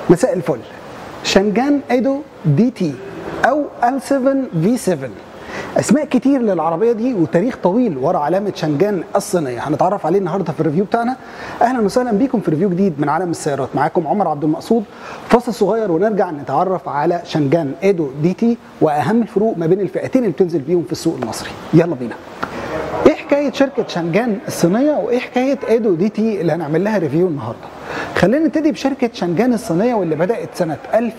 مساء الفل شنجان ايدو دي تي او ال 7 في 7 اسماء كتير للعربيه دي وتاريخ طويل ورا علامه شنجان الصينيه هنتعرف عليه النهارده في الريفيو بتاعنا اهلا وسهلا بيكم في ريفيو جديد من عالم السيارات معاكم عمر عبد المقصود فاصل صغير ونرجع نتعرف على شنجان ايدو دي تي واهم الفروق ما بين الفئتين اللي بتنزل بيهم في السوق المصري يلا بينا ايه حكايه شركه شنجان الصينيه وايه حكايه ايدو دي تي اللي هنعمل لها ريفيو النهارده خلينا نبتدي بشركه شنجان الصينيه واللي بدات سنه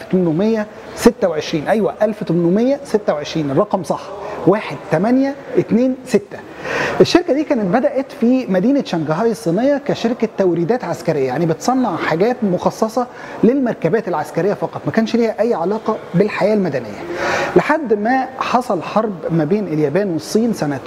1826 ايوه 1826 الرقم صح 1 8 2 6 الشركه دي كانت بدات في مدينه شنغهاي الصينيه كشركه توريدات عسكريه يعني بتصنع حاجات مخصصه للمركبات العسكريه فقط ما كانش ليها اي علاقه بالحياه المدنيه لحد ما حصل حرب ما بين اليابان والصين سنه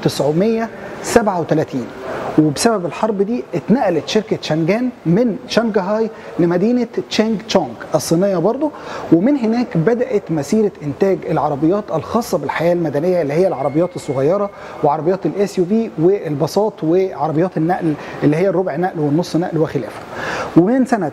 1937 وبسبب الحرب دي اتنقلت شركة شنجان من شنغهاي لمدينة تشانغ تشونغ الصينية برضو ومن هناك بدأت مسيرة إنتاج العربيات الخاصة بالحياة المدنية اللي هي العربيات الصغيرة وعربيات الاس يو في والباصات وعربيات النقل اللي هي الربع نقل والنص نقل وخلافه ومن سنة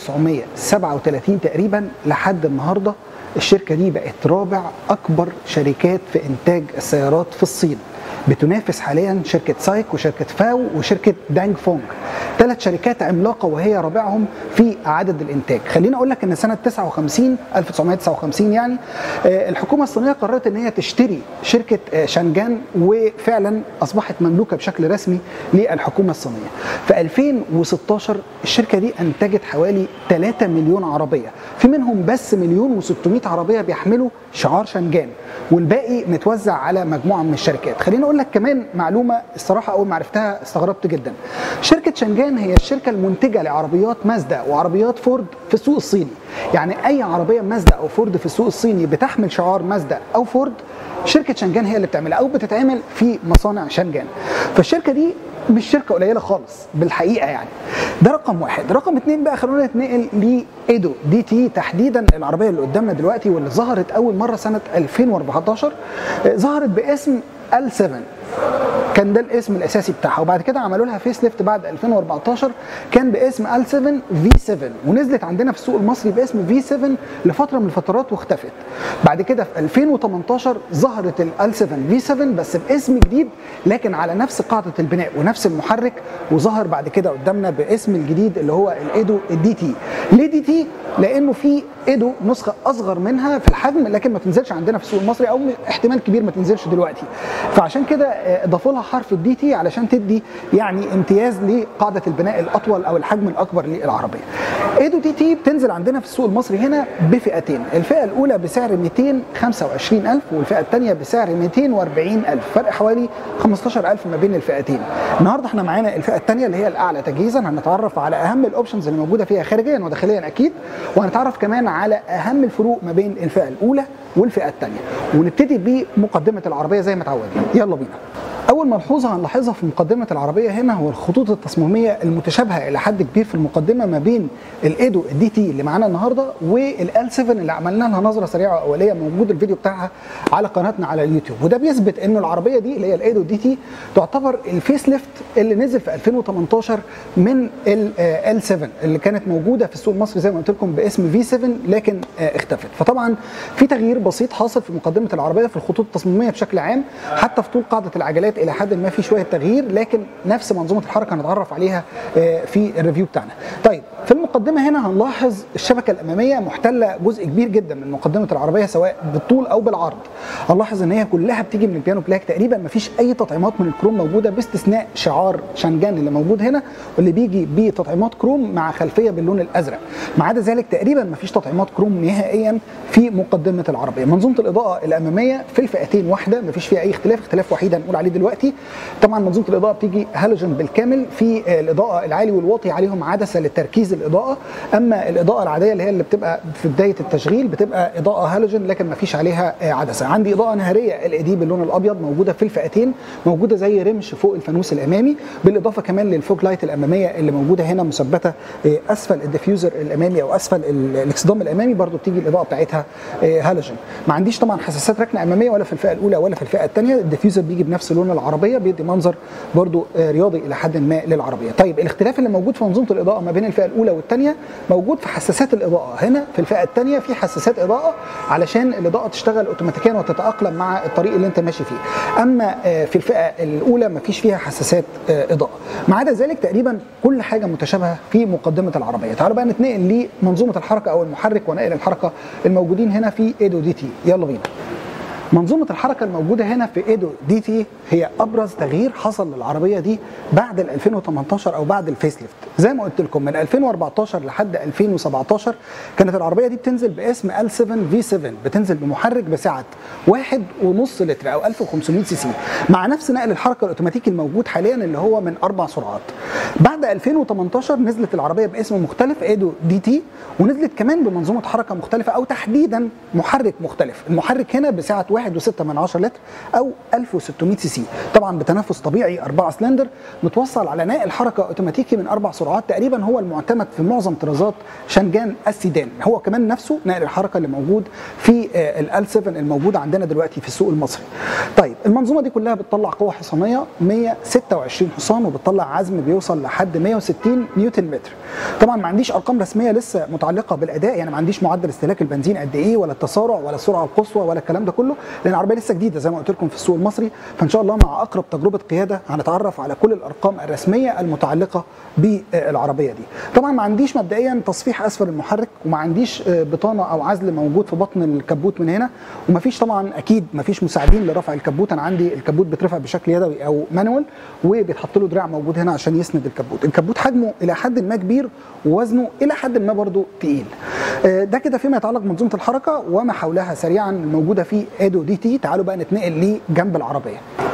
1937 تقريبا لحد النهاردة الشركة دي بقت رابع أكبر شركات في إنتاج السيارات في الصين بتنافس حاليا شركة سايك وشركة فاو وشركة دانج فونج ثلاث شركات عملاقة وهي رابعهم في عدد الإنتاج خليني أقول لك أن سنة 59 1959 يعني الحكومة الصينية قررت أن هي تشتري شركة شنجان وفعلا أصبحت مملوكة بشكل رسمي للحكومة الصينية في 2016 الشركة دي أنتجت حوالي 3 مليون عربية في منهم بس مليون و600 عربية بيحملوا شعار شنجان والباقي متوزع على مجموعة من الشركات خليني أقول لك كمان معلومة الصراحة أول ما عرفتها استغربت جدا شركة شنجان هي الشركة المنتجة لعربيات مازدا وعربيات فورد في السوق الصيني يعني أي عربية مازدا أو فورد في السوق الصيني بتحمل شعار مازدا أو فورد شركة شنجان هي اللي بتعملها أو بتتعمل في مصانع شنجان فالشركة دي مش شركه قليله خالص بالحقيقه يعني ده رقم واحد رقم اتنين بقى خلونا نتنقل لايدو دي تي تحديدا العربيه اللي قدامنا دلوقتي واللي ظهرت اول مره سنه 2014 ظهرت باسم ال 7 كان ده الاسم الاساسي بتاعها وبعد كده عملوا لها فيس ليفت بعد 2014 كان باسم ال 7 في 7 ونزلت عندنا في السوق المصري باسم في 7 لفتره من الفترات واختفت بعد كده في 2018 ظهرت ال 7 في 7 بس باسم جديد لكن على نفس قاعده البناء ونفس المحرك وظهر بعد كده قدامنا باسم الجديد اللي هو الايدو الدي تي ليه دي تي لانه في ايدو نسخه اصغر منها في الحجم لكن ما تنزلش عندنا في السوق المصري او احتمال كبير ما تنزلش دلوقتي فعشان كده اضافوا لها حرف الدي تي علشان تدي يعني امتياز لقاعده البناء الاطول او الحجم الاكبر للعربيه ايدو دي تي بتنزل عندنا في السوق المصري هنا بفئتين الفئه الاولى بسعر 225000 والفئه الثانيه بسعر 240000 فرق حوالي 15000 ما بين الفئتين النهارده احنا معانا الفئه الثانيه اللي هي الاعلى تجهيزا هنتعرف على اهم الاوبشنز اللي موجوده فيها خارجيا وداخليا اكيد وهنتعرف كمان على اهم الفروق ما بين الفئه الاولى والفئه الثانيه ونبتدي بمقدمه العربيه زي ما اتعودنا يلا بينا اول ملحوظه هنلاحظها في مقدمه العربيه هنا هو الخطوط التصميميه المتشابهه الى حد كبير في المقدمه ما بين الايدو الدي تي اللي معانا النهارده والال 7 اللي عملنا لها نظره سريعه اوليه موجود الفيديو بتاعها على قناتنا على اليوتيوب وده بيثبت انه العربيه دي اللي هي الايدو دي تي تعتبر الفيس ليفت اللي نزل في 2018 من ال 7 اللي كانت موجوده في السوق المصري زي ما قلت لكم باسم في 7 لكن اختفت فطبعا في تغيير بسيط حاصل في مقدمه العربيه في الخطوط التصميميه بشكل عام حتى في طول قاعده العجلات الى حد ما في شويه تغيير لكن نفس منظومه الحركه هنتعرف عليها في الريفيو بتاعنا. طيب في المقدمه هنا هنلاحظ الشبكه الاماميه محتله جزء كبير جدا من مقدمه العربيه سواء بالطول او بالعرض. هنلاحظ ان هي كلها بتيجي من البيانو بلاك تقريبا ما فيش اي تطعيمات من الكروم موجوده باستثناء شعار شنجان اللي موجود هنا واللي بيجي بتطعيمات كروم مع خلفيه باللون الازرق. ما عدا ذلك تقريبا ما فيش تطعيمات كروم نهائيا في مقدمه العربيه. منظومه الاضاءه الاماميه في الفئتين واحده ما فيش فيها اي اختلاف اختلاف وحيد هنقول عليه دلوقتي طبعا منظومه الاضاءه بتيجي هالوجن بالكامل في الاضاءه العالي والواطي عليهم عدسه لتركيز الاضاءه اما الاضاءه العاديه اللي هي اللي بتبقى في بدايه التشغيل بتبقى اضاءه هالوجن لكن ما فيش عليها عدسه عندي اضاءه نهاريه ال اي دي باللون الابيض موجوده في الفئتين موجوده زي رمش فوق الفانوس الامامي بالاضافه كمان للفوج لايت الاماميه اللي موجوده هنا مثبته اسفل الديفيوزر الامامي او اسفل الاكسدام الامامي برده بتيجي الاضاءه بتاعتها هالوجن ما عنديش طبعا حساسات ركنه اماميه ولا في الفئه الاولى ولا في الفئه الثانيه الديفيوزر بيجي بنفس لون العربيه بيدي منظر برضو رياضي الى حد ما للعربيه طيب الاختلاف اللي موجود في منظومه الاضاءه ما بين الفئه الاولى الاولى والثانيه موجود في حساسات الاضاءه هنا في الفئه الثانيه في حساسات اضاءه علشان الاضاءه تشتغل اوتوماتيكيا وتتاقلم مع الطريق اللي انت ماشي فيه اما آه، في الفئه الاولى مفيش فيها حساسات آه، اضاءه ما عدا ذلك تقريبا كل حاجه متشابهه في مقدمه العربيه تعالوا بقى نتنقل لمنظومه الحركه او المحرك ونقل الحركه الموجودين هنا في ايدو دي تي يلا بينا منظومة الحركة الموجودة هنا في ايدو دي تي هي أبرز تغيير حصل للعربية دي بعد ال 2018 أو بعد الفيس ليفت زي ما قلت لكم من 2014 لحد 2017 كانت العربية دي بتنزل باسم L7 V7 بتنزل بمحرك بسعة 1.5 لتر أو 1500 سي سي مع نفس نقل الحركة الأوتوماتيكي الموجود حاليا اللي هو من أربع سرعات بعد 2018 نزلت العربية باسم مختلف ايدو دي تي ونزلت كمان بمنظومة حركة مختلفة أو تحديدا محرك مختلف المحرك هنا بسعة 1.6 من 10 لتر او 1600 سي سي طبعا بتنافس طبيعي 4 سلندر متوصل على نقل حركه اوتوماتيكي من اربع سرعات تقريبا هو المعتمد في معظم طرازات شنجان السيدان هو كمان نفسه نقل الحركه اللي موجود في ال 7 الموجود عندنا دلوقتي في السوق المصري طيب المنظومه دي كلها بتطلع قوه حصانيه 126 حصان وبتطلع عزم بيوصل لحد 160 نيوتن متر طبعا ما عنديش ارقام رسميه لسه متعلقه بالاداء يعني ما عنديش معدل استهلاك البنزين قد ايه ولا التسارع ولا السرعه القصوى ولا الكلام ده كله لان العربيه لسه جديده زي ما قلت لكم في السوق المصري فان شاء الله مع اقرب تجربه قياده هنتعرف على كل الارقام الرسميه المتعلقه بالعربيه دي طبعا ما عنديش مبدئيا تصفيح اسفل المحرك وما عنديش بطانه او عزل موجود في بطن الكبوت من هنا وما فيش طبعا اكيد ما فيش مساعدين لرفع الكبوت انا عندي الكبوت بيترفع بشكل يدوي او مانوال وبيتحط له دراع موجود هنا عشان يسند الكبوت الكبوت حجمه الى حد ما كبير ووزنه الى حد ما برضه تقيل ده كده فيما يتعلق بمنظومه الحركه وما حولها سريعا الموجوده في ايدو دي تي تعالوا بقى نتنقل لجنب العربيه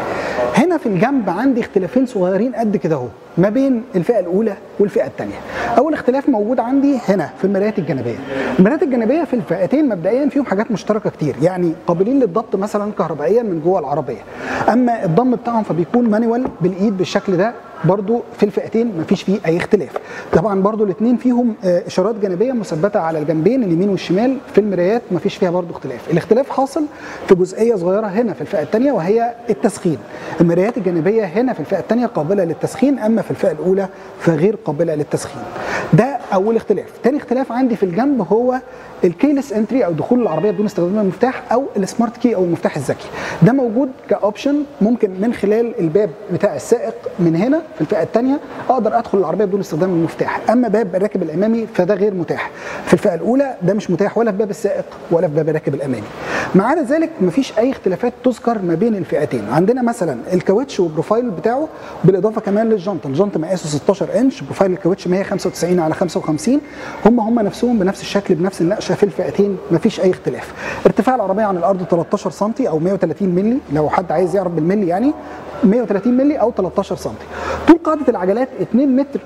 هنا في الجنب عندي اختلافين صغيرين قد كده اهو ما بين الفئه الاولى والفئه الثانيه اول اختلاف موجود عندي هنا في المرايات الجانبيه المرايات الجانبيه في الفئتين مبدئيا فيهم حاجات مشتركه كتير يعني قابلين للضبط مثلا كهربائيا من جوه العربيه اما الضم بتاعهم فبيكون مانوال بالايد بالشكل ده برضو في الفئتين مفيش فيه اي اختلاف طبعا برضو الاثنين فيهم اشارات جانبيه مثبته على الجنبين اليمين والشمال في المرايات مفيش فيها برضو اختلاف الاختلاف حاصل في جزئيه صغيره هنا في الفئه الثانيه وهي التسخين المرايات الجانبيه هنا في الفئه الثانيه قابله للتسخين اما في الفئه الاولى فغير قابله للتسخين ده اول اختلاف تاني اختلاف عندي في الجنب هو الكيلس انتري او دخول العربيه بدون استخدام المفتاح او السمارت كي او المفتاح الذكي ده موجود كاوبشن ممكن من خلال الباب بتاع السائق من هنا في الفئه الثانيه اقدر ادخل العربيه بدون استخدام المفتاح اما باب الراكب الامامي فده غير متاح في الفئه الاولى ده مش متاح ولا في باب السائق ولا في باب الراكب الامامي ما عدا ذلك مفيش اي اختلافات تذكر ما بين الفئتين عندنا مثلا الكاوتش والبروفايل بتاعه بالاضافه كمان للجنطه الجنطه مقاسه 16 انش بروفايل الكاوتش 195 على 55 هم هم نفسهم بنفس الشكل بنفس النقشه في الفئتين مفيش اي اختلاف ارتفاع العربيه عن الارض 13 سم او 130 مللي لو حد عايز يعرف بالملي يعني 130 مللي او 13 سم طول قاعده العجلات 2 متر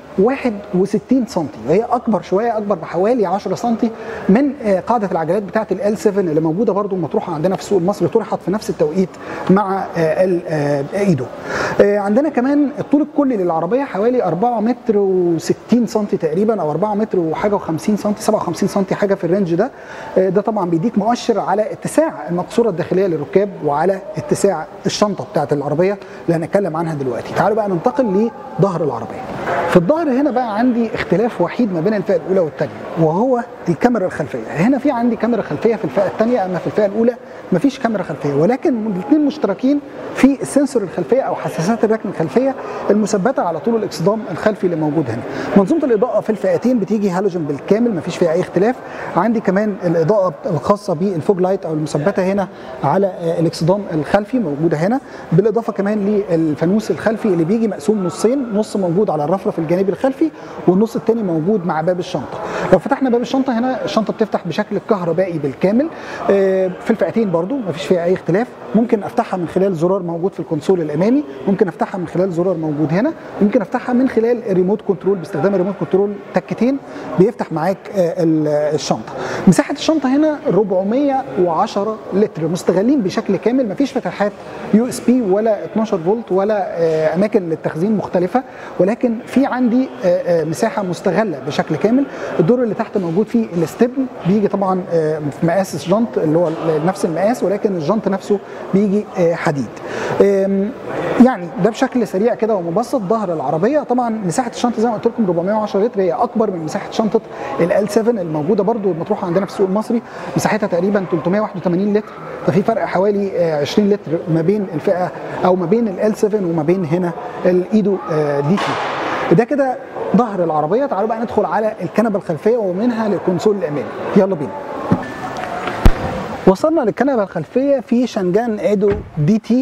61 سم وهي اكبر شويه اكبر بحوالي 10 سم من قاعده العجلات بتاعه ال 7 اللي موجوده برده مطروحه عندنا في السوق المصري طرحت في نفس التوقيت مع الايدو عندنا كمان الطول الكلي للعربيه حوالي 4 متر و60 سم تقريبا او 4 متر وحاجه و50 سم 57 سم حاجه في الرينج ده ده طبعا بيديك مؤشر على اتساع المقصوره الداخليه للركاب وعلى اتساع الشنطه بتاعه العربيه اللي هنتكلم عنها دلوقتي تعالوا بقى ننتقل لظهر العربيه في الظهر هنا بقى عندي اختلاف وحيد ما بين الفئه الاولى والثانيه وهو الكاميرا الخلفيه هنا في عندي كاميرا خلفيه في الفئه الثانيه اما في الفئه الاولى مفيش كاميرا خلفيه ولكن الاثنين مشتركين في السنسور الخلفيه او حساسات الركن الخلفيه المثبته على طول الاكسدام الخلفي اللي موجود هنا منظومه الاضاءه في الفئتين بتيجي هالوجن بالكامل مفيش فيها اي اختلاف عندي كمان الاضاءه الخاصه بالفوج لايت او المثبته هنا على الاكسدام الخلفي موجوده هنا بالاضافه كمان للفانوس الخلفي اللي بيجي مقسوم نصين نص موجود على الرفرف الجانبي الخلفي والنص الثاني موجود مع باب الشنطه لو فتحنا باب الشنطه هنا الشنطه بتفتح بشكل كهربائي بالكامل في الفئتين برضو مفيش فيها اي اختلاف ممكن افتحها من خلال زرار موجود في الكونسول الامامي ممكن افتحها من خلال زرار موجود هنا ممكن افتحها من خلال الريموت كنترول باستخدام الريموت كنترول تكتين بيفتح معاك الشنطه مساحه الشنطه هنا 410 لتر مستغلين بشكل كامل مفيش فتحات يو اس بي ولا 12 فولت ولا اماكن للتخزين مختلفه ولكن في عندي مساحه مستغله بشكل كامل الدور اللي تحت موجود فيه الاستبن بيجي طبعا آه، في مقاس الجنط اللي هو نفس المقاس ولكن الجنط نفسه بيجي آه، حديد آم، يعني ده بشكل سريع كده ومبسط ظهر العربيه طبعا مساحه الشنطه زي ما قلت لكم 410 لتر هي اكبر من مساحه شنطه ال 7 الموجوده برضو المطروحه عندنا في السوق المصري مساحتها تقريبا 381 لتر ففي فرق حوالي آه، 20 لتر ما بين الفئه او ما بين ال 7 وما بين هنا الايدو آه، دي تي ده كده ظهر العربيه تعالوا بقى ندخل على الكنبه الخلفيه ومنها للكونسول الامامي يلا بينا وصلنا للكنبه الخلفيه في شنجان ايدو دي تي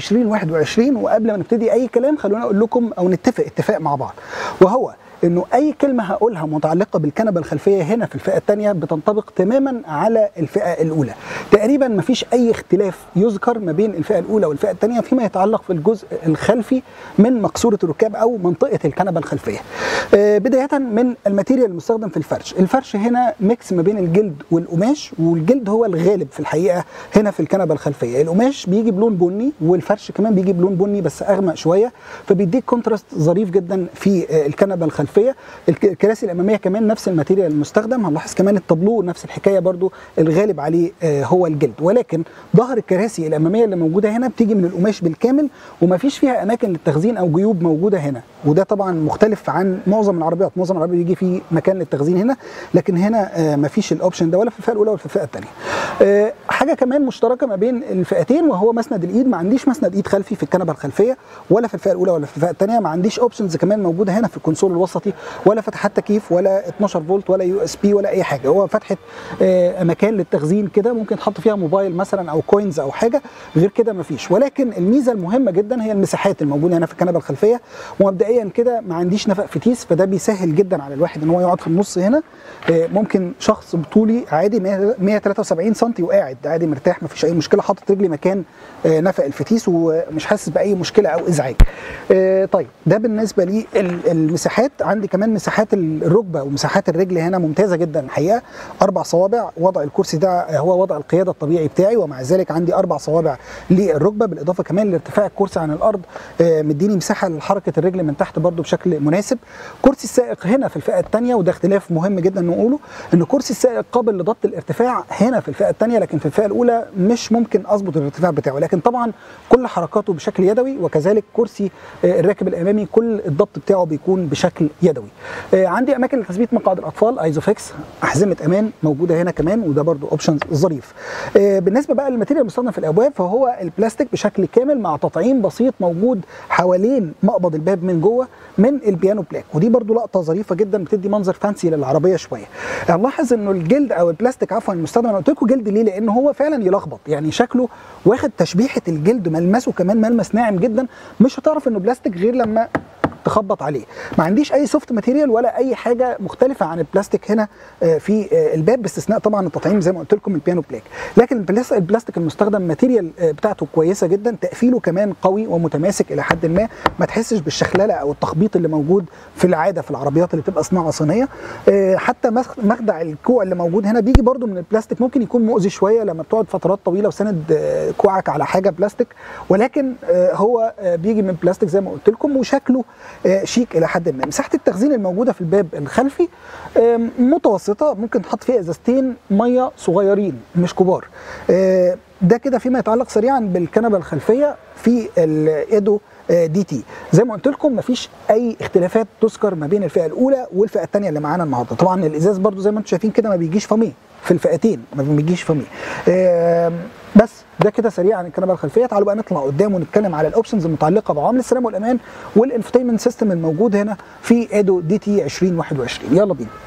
2021 وقبل ما نبتدي اي كلام خلونا اقول لكم او نتفق اتفاق مع بعض وهو انه اي كلمه هقولها متعلقه بالكنبه الخلفيه هنا في الفئه الثانيه بتنطبق تماما على الفئه الاولى تقريبا ما فيش اي اختلاف يذكر ما بين الفئه الاولى والفئه الثانيه فيما يتعلق في الجزء الخلفي من مقصوره الركاب او منطقه الكنبه الخلفيه آه، بدايه من الماتيريال المستخدم في الفرش الفرش هنا ميكس ما بين الجلد والقماش والجلد هو الغالب في الحقيقه هنا في الكنبه الخلفيه القماش بيجي بلون بني والفرش كمان بيجي بلون بني بس اغمق شويه فبيديك كونتراست ظريف جدا في آه، الكنبه الخلفيه الك- الكراسي الاماميه كمان نفس الماتيريال المستخدم هنلاحظ كمان التابلو نفس الحكايه برضو الغالب عليه آه، هو الجلد ولكن ظهر الكراسي الاماميه اللي موجوده هنا بتيجي من القماش بالكامل وما فيش فيها اماكن للتخزين او جيوب موجوده هنا وده طبعا مختلف عن معظم العربيات معظم العربيات بيجي فيه مكان للتخزين هنا لكن هنا آه، ما فيش الاوبشن ده ولا في الفئه الاولى ولا في الفئه الثانيه آه، حاجه كمان مشتركه ما بين الفئتين وهو مسند الايد ما عنديش مسند ايد خلفي في الكنبه الخلفيه ولا في الفئه الاولى ولا في الفئه الثانيه ما عنديش اوبشنز كمان موجوده هنا في الكونسول الوسطي ولا فتحات تكييف ولا 12 فولت ولا يو اس بي ولا اي حاجه هو فتحه آه، مكان للتخزين كده ممكن تحط فيها موبايل مثلا او كوينز او حاجه غير كده ما فيش ولكن الميزه المهمه جدا هي المساحات الموجوده هنا في الكنبه الخلفيه ومبدئيا كده ما عنديش نفق فتيس فده بيسهل جدا على الواحد ان هو يقعد في النص هنا آه، ممكن شخص بطولي عادي 100 173 سم وقاعد عادي مرتاح ما فيش اي مشكله حاطط رجلي مكان آه، نفق الفتيس ومش حاسس باي مشكله او ازعاج آه، طيب ده بالنسبه للمساحات عندي كمان مساحات الركبه ومساحات الرجل هنا ممتازه جدا الحقيقه اربع صوابع وضع الكرسي ده هو وضع القياده الطبيعي بتاعي ومع ذلك عندي اربع صوابع للركبه بالاضافه كمان لارتفاع الكرسي عن الارض آه، مديني مساحه لحركه الرجل من تحت برده بشكل مناسب كرسي السائق هنا في الفئه الثانيه وده اختلاف مهم جدا نقوله ان كرسي السائق قابل لضبط الارتفاع هنا في الفئه الثانيه لكن في الفئه الاولى مش ممكن اظبط الارتفاع بتاعه لكن طبعا كل حركاته بشكل يدوي وكذلك كرسي آه، الراكب الامامي كل الضبط بتاعه بيكون بشكل يدوي آه، عندي اماكن لتثبيت مقعد الاطفال ايزوفيكس احزمه امان موجوده هنا كمان وده برضو اوبشنز ظريف آه، بالنسبه بقى للماتيريال المستخدم في الابواب فهو البلاستيك بشكل كامل مع تطعيم بسيط موجود حوالين مقبض الباب من جوه من البيانو بلاك ودي برضو لقطه ظريفه جدا بتدي منظر فانسي للعربيه شويه هنلاحظ انه الجلد او البلاستيك عفوا المستخدم انا قلت لكم جلد ليه لان هو فعلا يلخبط يعني شكله واخد تشبيحه الجلد ملمسه كمان ملمس ناعم جدا مش هتعرف انه بلاستيك غير لما تخبط عليه ما عنديش اي سوفت ماتيريال ولا اي حاجه مختلفه عن البلاستيك هنا آه، في آه، الباب باستثناء طبعا التطعيم زي ما قلت لكم البيانو بلاك لكن البلاس- البلاستيك المستخدم ماتيريال آه، بتاعته كويسه جدا تقفيله كمان قوي ومتماسك الى حد ما ما تحسش بالشخلله او التخبيط اللي موجود في العاده في العربيات اللي بتبقى صناعه صينيه آه، حتى مخ- مخدع الكوع اللي موجود هنا بيجي برده من البلاستيك ممكن يكون مؤذي شويه لما بتقعد فترات طويله وساند آه، كوعك على حاجه بلاستيك ولكن آه، هو آه، بيجي من بلاستيك زي ما قلت لكم وشكله آه، شيك الى حد ما مساحه التخزين الموجوده في الباب الخلفي آم، متوسطه ممكن تحط فيها ازازتين ميه صغيرين مش كبار آه، ده كده فيما يتعلق سريعا بالكنبه الخلفيه في الايدو دي تي زي ما قلت لكم مفيش اي اختلافات تذكر ما بين الفئه الاولى والفئه الثانيه اللي معانا النهارده طبعا الازاز برضو زي ما انتم شايفين كده ما بيجيش فاميه في الفئتين ما بيجيش فاميه آم، بس ده كده سريع عن الكنبه الخلفيه تعالوا بقى نطلع قدام ونتكلم على الاوبشنز المتعلقه بعوامل السلامه والامان والانفوتينمنت سيستم الموجود هنا في ايدو دي تي 2021 يلا بينا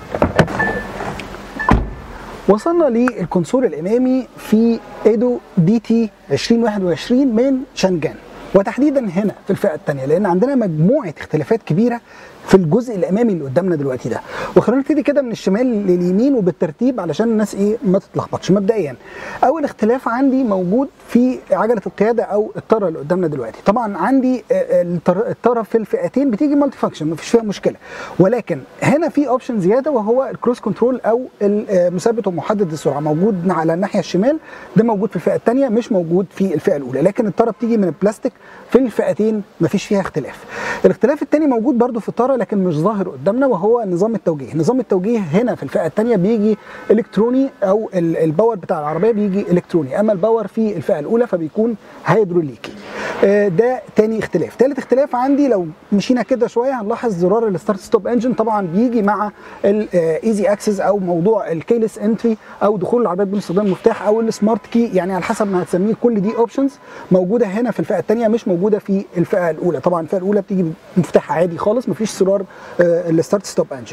وصلنا للكونسول الامامي في ايدو دي تي 2021 من شنجان وتحديدا هنا في الفئه الثانيه لان عندنا مجموعه اختلافات كبيره في الجزء الامامي اللي قدامنا دلوقتي ده وخلونا نبتدي كده من الشمال لليمين وبالترتيب علشان الناس ايه ما تتلخبطش مبدئيا اول اختلاف عندي موجود في عجله القياده او الطاره اللي قدامنا دلوقتي طبعا عندي آه، الطر- الطاره في الفئتين بتيجي مالتي فانكشن مفيش فيها مشكله ولكن هنا في اوبشن زياده وهو الكروس كنترول او ال- آه، مثبت ومحدد السرعه موجود على الناحيه الشمال ده موجود في الفئه الثانيه مش موجود في الفئه الاولى لكن الطاره بتيجي من البلاستيك في الفئتين مفيش فيها اختلاف الاختلاف الثاني موجود برضو في الطاره لكن مش ظاهر قدامنا وهو نظام التوجيه نظام التوجيه هنا في الفئه الثانيه بيجي الكتروني او ال- الباور بتاع العربيه بيجي الكتروني اما الباور في الفئه الاولى فبيكون هيدروليكي آه، ده تاني اختلاف ثالث اختلاف عندي لو مشينا كده شويه هنلاحظ زرار الستارت ستوب انجن طبعا بيجي مع الايزي اكسس او موضوع الكيلس انتري او دخول العربيه بدون استخدام المفتاح او السمارت كي يعني على حسب ما هتسميه كل دي اوبشنز موجوده هنا في الفئه الثانيه مش موجوده في الفئه الاولى طبعا الفئه الاولى بتيجي بمفتاح عادي خالص مفيش زرار الستارت ستوب انجن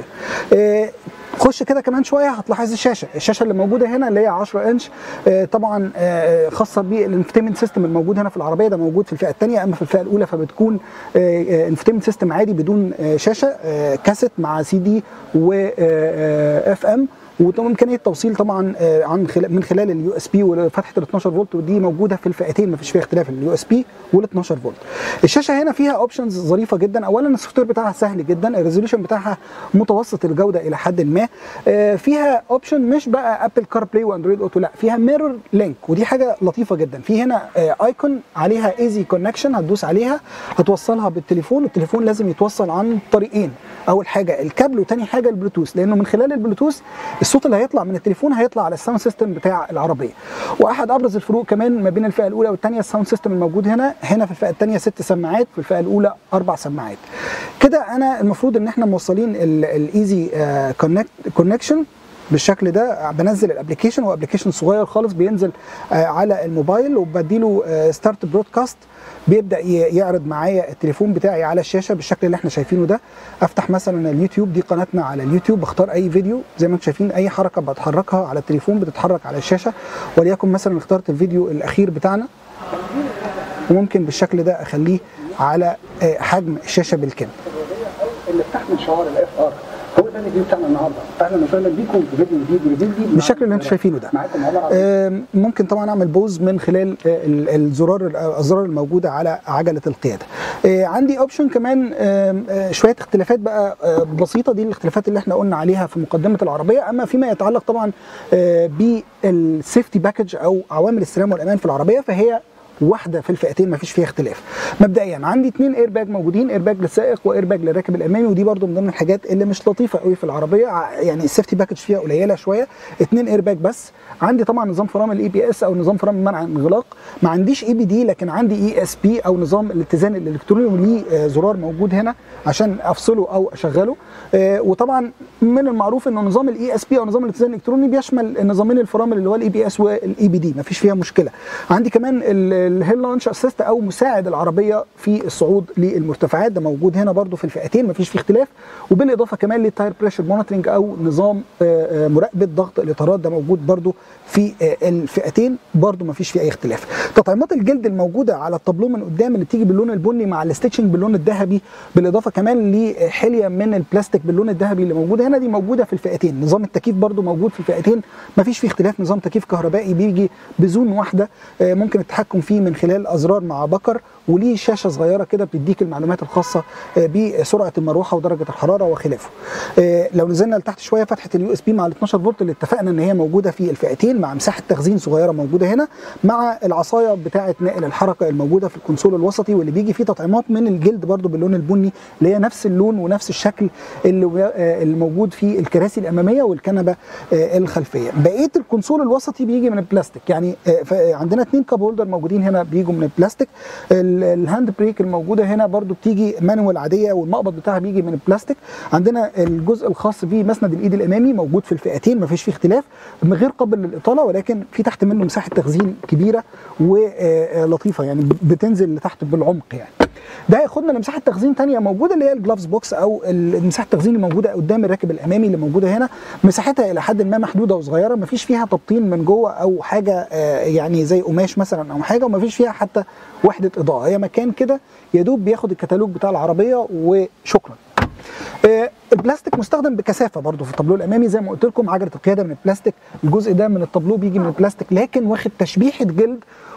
خش كده كمان شويه هتلاحظ الشاشه الشاشه اللي موجوده هنا اللي هي 10 انش آه، طبعا آه، خاصه بالانفتيمنت سيستم الموجود هنا في العربيه ده موجود في الفئه الثانيه اما في الفئه الاولى فبتكون انفتيمنت سيستم عادي بدون آه، شاشه آه، كاسيت مع سي دي و اف ام وامكانيه توصيل طبعا آه، عن خلال من خلال اليو اس بي وفتحه ال 12 فولت ودي موجوده في الفئتين مفيش فيها اختلاف اليو اس بي وال 12 فولت. الشاشه هنا فيها اوبشنز ظريفه جدا اولا السوفت وير بتاعها سهل جدا الريزوليوشن بتاعها متوسط الجوده الى حد ما آه، فيها اوبشن مش بقى ابل كار بلاي واندرويد اوتو لا فيها ميرور لينك ودي حاجه لطيفه جدا في هنا ايكون عليها ايزي كونكشن هتدوس عليها هتوصلها بالتليفون التليفون لازم يتوصل عن طريقين اول حاجه الكابل وتاني حاجه البلوتوث لانه من خلال البلوتوث الصوت اللي هيطلع من التليفون هيطلع على الساوند سيستم بتاع العربيه واحد ابرز الفروق كمان ما بين الفئه الاولى والثانيه الساوند سيستم الموجود هنا هنا في الفئه الثانيه ست سماعات في الفئه الاولى اربع سماعات كده انا المفروض ان احنا موصلين الايزي كونكشن بالشكل ده بنزل الابلكيشن هو ابلكيشن صغير خالص بينزل آه، على الموبايل وبديله ستارت برودكاست بيبدا ي- يعرض معايا التليفون بتاعي على الشاشه بالشكل اللي احنا شايفينه ده افتح مثلا اليوتيوب دي قناتنا على اليوتيوب بختار اي فيديو زي ما انتم شايفين اي حركه بتحركها على التليفون بتتحرك على الشاشه وليكن مثلا اخترت الفيديو الاخير بتاعنا وممكن بالشكل ده اخليه على آه، حجم الشاشه بالكامل اللي بتحمل شعار الاف ار هو ده الفيديو بتاعنا النهارده اهلا وسهلا بيكم في فيديو جديد وريفيو جديد بالشكل اللي انتم شايفينه ده معاكم عمر عبد آم، ممكن طبعا اعمل بوز من خلال آه، ال- الزرار الازرار الموجوده على عجله القياده آه، عندي اوبشن كمان آم، آه، شويه اختلافات بقى آه، بسيطه دي الاختلافات اللي احنا قلنا عليها في مقدمه العربيه اما فيما يتعلق طبعا آه، بالسيفتي باكج او عوامل السلامه والامان في العربيه فهي واحده في الفئتين ما فيش فيها اختلاف مبدئيا عندي اثنين اير باج موجودين اير باج للسائق واير باج للراكب الامامي ودي برضو من ضمن الحاجات اللي مش لطيفه قوي في العربيه ع- يعني السيفتي باكج فيها قليله شويه اثنين اير باج بس عندي طبعا نظام فرامل الاي بي اس او نظام فرامل منع انغلاق ما عنديش اي بي دي لكن عندي اي اس بي او نظام الاتزان الالكتروني وليه آه، زرار موجود هنا عشان افصله او اشغله آه، وطبعا من المعروف انه نظام الاي اس بي او نظام الاتزان الالكتروني بيشمل نظامين الفرامل اللي هو الاي بي اس والاي بي دي ما فيش فيها مشكله عندي كمان الهيل لانش اسيست او مساعد العربيه في الصعود للمرتفعات ده موجود هنا برضو في الفئتين ما فيش فيه اختلاف وبالاضافه كمان للتاير بريشر مونيتورنج او نظام آه، آه، مراقبه ضغط الاطارات ده موجود برضو في آه، الفئتين برضو ما فيش فيه اي اختلاف تطعيمات الجلد الموجوده على الطابلو من قدام اللي بتيجي باللون البني مع الاستيتشنج باللون الذهبي بالاضافه كمان لحليه من البلاستيك باللون الذهبي اللي موجوده هنا دي موجوده في الفئتين نظام التكييف برضو موجود في الفئتين ما فيش فيه اختلاف نظام تكييف كهربائي بيجي بزون واحده آه، ممكن التحكم فيه من خلال ازرار مع بكر وليه شاشه صغيره كده بتديك المعلومات الخاصه آه، بسرعه المروحه ودرجه الحراره وخلافه آه، لو نزلنا لتحت شويه فتحه اليو اس بي مع ال 12 فولت اللي اتفقنا ان هي موجوده في الفئتين مع مساحه تخزين صغيره موجوده هنا مع العصايه بتاعه نقل الحركه الموجوده في الكونسول الوسطي واللي بيجي فيه تطعيمات من الجلد برضو باللون البني اللي هي نفس اللون ونفس الشكل اللي آه، اللي موجود في الكراسي الاماميه والكنبه آه، الخلفيه بقيه الكونسول الوسطي بيجي من البلاستيك يعني آه، ف- عندنا اثنين كاب هولدر موجودين هنا بيجوا من البلاستيك ال- الهاند بريك الموجوده هنا برضو بتيجي مانوال عاديه والمقبض بتاعها بيجي من البلاستيك عندنا الجزء الخاص بمسند الايد الامامي موجود في الفئتين مفيش فيه اختلاف من غير قابل للاطاله ولكن في تحت منه مساحه تخزين كبيره ولطيفه يعني بتنزل لتحت بالعمق يعني ده هياخدنا لمساحه تخزين تانية موجوده اللي هي الجلافز بوكس او ال- مساحه التخزين اللي موجوده قدام الراكب الامامي اللي موجوده هنا مساحتها الى حد ما محدوده وصغيره مفيش فيها تبطين من جوه او حاجه آه، يعني زي قماش مثلا او حاجه ومفيش فيها حتى وحده اضاءه هي مكان كده يا دوب بياخد الكتالوج بتاع العربيه وشكرا آه، البلاستيك مستخدم بكثافه برضو في الطابلو الامامي زي ما قلت لكم عجله القياده من البلاستيك الجزء ده من الطابلو بيجي من البلاستيك لكن واخد تشبيحه جلد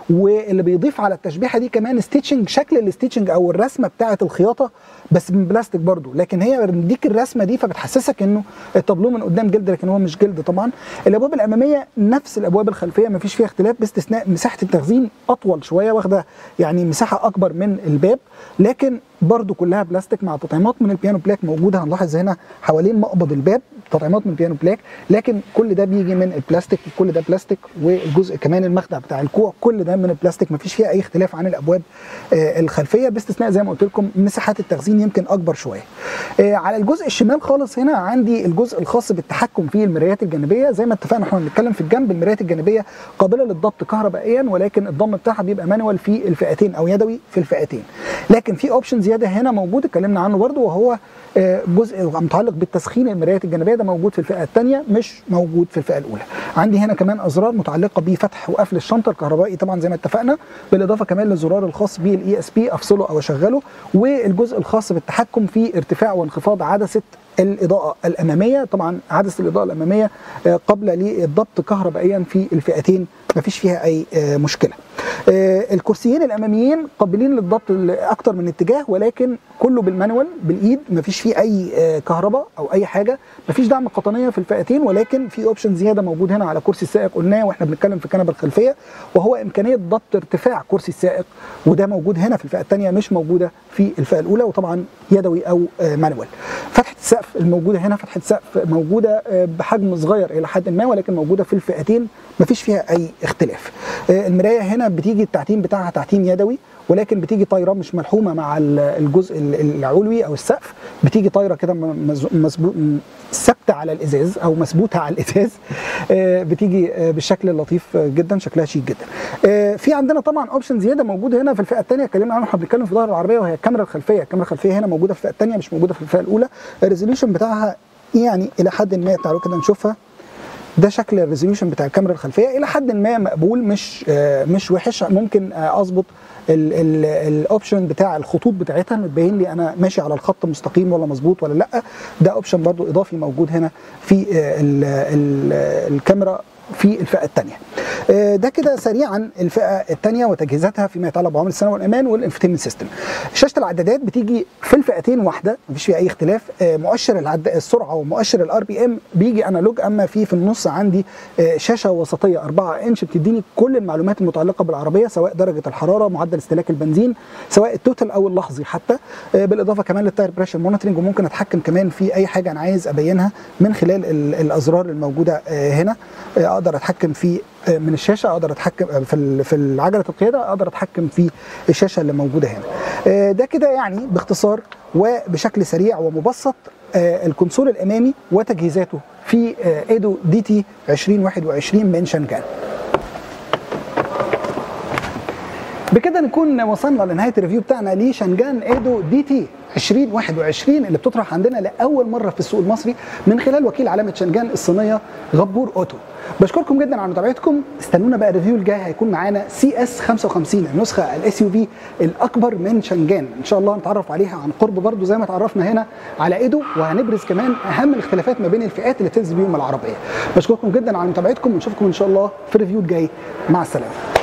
واللي بيضيف على التشبيحه دي كمان ستيتشنج شكل الستيتشنج او الرسمه بتاعه الخياطه بس من بلاستيك برضو لكن هي بتديك الرسمه دي فبتحسسك انه التابلو من قدام جلد لكن هو مش جلد طبعا الابواب الاماميه نفس الابواب الخلفيه ما فيش فيها اختلاف باستثناء مساحه التخزين اطول شويه واخده يعني مساحه اكبر من الباب لكن برضو كلها بلاستيك مع تطعيمات من البيانو بلاك موجوده هنلاحظ هنا حوالين مقبض الباب تطعيمات من البيانو بلاك لكن كل ده بيجي من البلاستيك وكل ده بلاستيك والجزء كمان المخدع بتاع الكوع كل ده من البلاستيك مفيش فيها اي اختلاف عن الابواب آه الخلفيه باستثناء زي ما قلت لكم مساحات التخزين يمكن اكبر شويه آه على الجزء الشمال خالص هنا عندي الجزء الخاص بالتحكم في المرايات الجانبيه زي ما اتفقنا احنا بنتكلم في الجنب المرايات الجانبيه قابله للضبط كهربائيا ولكن الضم بتاعها بيبقى مانوال في الفئتين او يدوي في الفئتين لكن في اوبشن زياده هنا موجود اتكلمنا عنه برده وهو جزء متعلق بالتسخين المرايات الجانبيه ده موجود في الفئه الثانيه مش موجود في الفئه الاولى عندي هنا كمان ازرار متعلقه بفتح وقفل الشنطه الكهربائي طبعا زي ما اتفقنا بالاضافه كمان للزرار الخاص بالاي اس بي افصله او اشغله والجزء الخاص بالتحكم في ارتفاع وانخفاض عدسه الاضاءه الاماميه طبعا عدسه الاضاءه الاماميه قبل للضبط كهربائيا في الفئتين ما فيش فيها اي مشكله الكرسيين الاماميين قابلين للضبط اكتر من اتجاه ولكن كله بالمانوال بالايد ما فيش فيه اي كهرباء او اي حاجه ما فيش دعم قطنيه في الفئتين ولكن في اوبشن زياده موجود هنا على كرسي السائق قلناه واحنا بنتكلم في الكنبه الخلفيه وهو امكانيه ضبط ارتفاع كرسي السائق وده موجود هنا في الفئه الثانيه مش موجوده في الفئه الاولى وطبعا يدوي او مانوال فتحه السقف الموجوده هنا فتحه سقف موجوده بحجم صغير الى حد ما ولكن موجوده في الفئتين ما فيش فيها اي اختلاف المرايه هنا بتيجي التعتيم بتاعها تعتيم يدوي ولكن بتيجي طايره مش ملحومه مع الجزء العلوي او السقف بتيجي طايره كده ثابته على الازاز او مثبوته على الازاز بتيجي بالشكل اللطيف جدا شكلها شيك جدا في عندنا طبعا اوبشن زياده موجود هنا في الفئه الثانيه اتكلمنا عنها احنا بنتكلم في ظهر العربيه وهي الكاميرا الخلفيه الكاميرا الخلفيه هنا موجوده في الفئه الثانيه مش موجوده في الفئه الاولى الريزوليوشن بتاعها يعني الى حد ما تعالوا كده نشوفها ده شكل الريزوليوشن بتاع الكاميرا الخلفيه الى حد ما مقبول مش مش وحش ممكن اظبط الاوبشن بتاع الخطوط بتاعتها بتبين لي انا ماشي على الخط مستقيم ولا مظبوط ولا لا ده اوبشن برضو اضافي موجود هنا في ال ال الكاميرا في الفئه الثانيه ده كده سريعا الفئه الثانيه وتجهيزاتها فيما يتعلق بعوامل السلامه والامان والانفتينمنت سيستم شاشه العدادات بتيجي في الفئتين واحده مفيش فيها اي اختلاف مؤشر العد... السرعه ومؤشر الار بي ام بيجي انالوج اما في في النص عندي شاشه وسطيه 4 انش بتديني كل المعلومات المتعلقه بالعربيه سواء درجه الحراره معدل استهلاك البنزين سواء التوتال او اللحظي حتى بالاضافه كمان للتاير بريشر مونيتورنج وممكن اتحكم كمان في اي حاجه انا عايز ابينها من خلال الازرار الموجوده هنا اقدر اتحكم في من الشاشه اقدر اتحكم في في عجله القياده اقدر اتحكم في الشاشه اللي موجوده هنا ده كده يعني باختصار وبشكل سريع ومبسط الكونسول الامامي وتجهيزاته في ايدو دي تي 2021 من شنغان بكده نكون وصلنا لنهايه الريفيو بتاعنا لشنغان ايدو دي تي 2021 اللي بتطرح عندنا لاول مره في السوق المصري من خلال وكيل علامه شنغان الصينيه غبور اوتو بشكركم جدا على متابعتكم استنونا بقى الريفيو الجاي هيكون معانا سي اس 55 النسخه الاس يو في الاكبر من شنغان ان شاء الله نتعرف عليها عن قرب برضو زي ما اتعرفنا هنا على ايدو وهنبرز كمان اهم الاختلافات ما بين الفئات اللي تنزل بيهم العربيه بشكركم جدا على متابعتكم ونشوفكم ان شاء الله في الريفيو الجاي مع السلامه